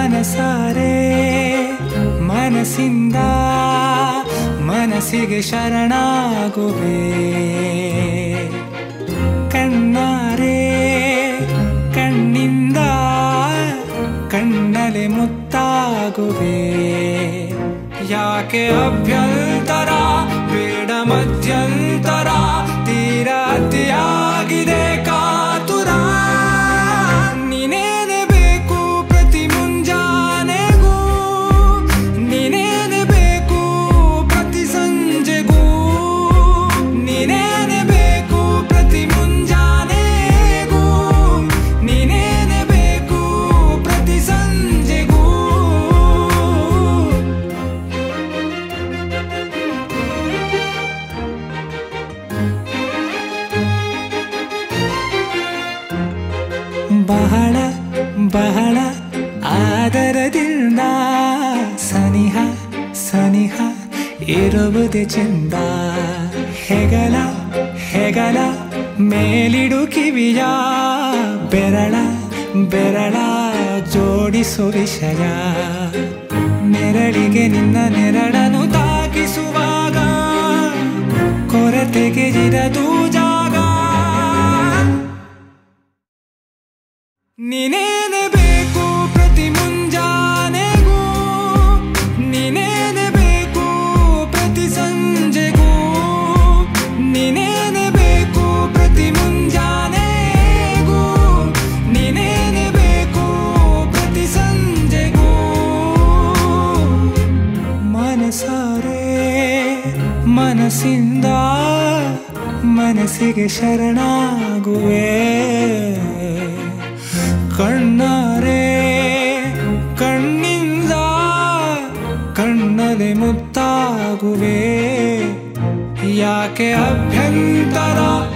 ಮನಸಾರೆ ಮನಸ್ಸಿಂದ ಮನಸ್ಸಿಗೆ ಶರಣಾಗುವೆ ಕಣ್ಣಾರೆ ಕಣ್ಣಿಂದ ಕಣ್ಣಲೆ ಮುತ್ತಾಗುವೆ ಯಾಕೆ ಅಭ್ಯಂತರ ಬೇಡ ಮಧ್ಯಂತರ ತೀರ ಅತಿಯಾಗಿದೆ ಕಾತುರ ನೀನೇನೆ ಬೇಕು ಪ್ರತಿ ಮುಂಜಾನೆಗೂ ನೀನೇನೆ ಬೇಕು ಪ್ರತಿ ಸಂಜೆಗೂ ನೀನೇನೆ ಬೇಕು ಪ್ರತಿ ಮುಂಜಾನೆಗೂ ನೀನೇನೆ ಬೇಕು ಪ್ರತಿ ಸಂಜೆಗೂ ಬಹಳ ಬಹಳ ಆದರದಿಂದ ಸನಿಹ ಸನಿಹ ಇರುವುದೇ ಚಂದ ಹೆಗಲ ಹೆಗಲ ಮೇಲಿಡು ಕಿವಿಯ ಬೆರಳ ಬೆರಳ ಜೋಡಿಸು ವಿಷಯ ನೆರಳಿಗೆ ನಿನ್ನ ನೆರಳನ್ನು ತಾಕಿಸುವಾಗ ಕೊರತೆಗೆ ಇರದು ಜಾಗ ನೀನೇನೆ ಬೇಕು ಪ್ರತಿ ಮುಂಜಾನೆಗೂ ನೀನೇನೆ ಬೇಕು ಪ್ರತಿ ಸಂಜೆಗೂ ನೀನೇನೆ ಬೇಕು ಪ್ರತಿ ಮುಂಜಾನೆಗೂ ನೀನೇನೆ ಬೇಕು ಪ್ರತಿ ಸಂಜೆಗೂ ಮನಸಾರೆ ಮನಸ್ಸಿಂದ ಮನಸ್ಸಿಗೆ ಶರಣಾಗುವೆ ಕಣ್ಣಾರೆ ಕಣ್ಣಿಂದ ಕಣ್ಣಲೆ ಮುತ್ತಾಗುವೆ ಯಾಕೆ ಅಭ್ಯಂತರ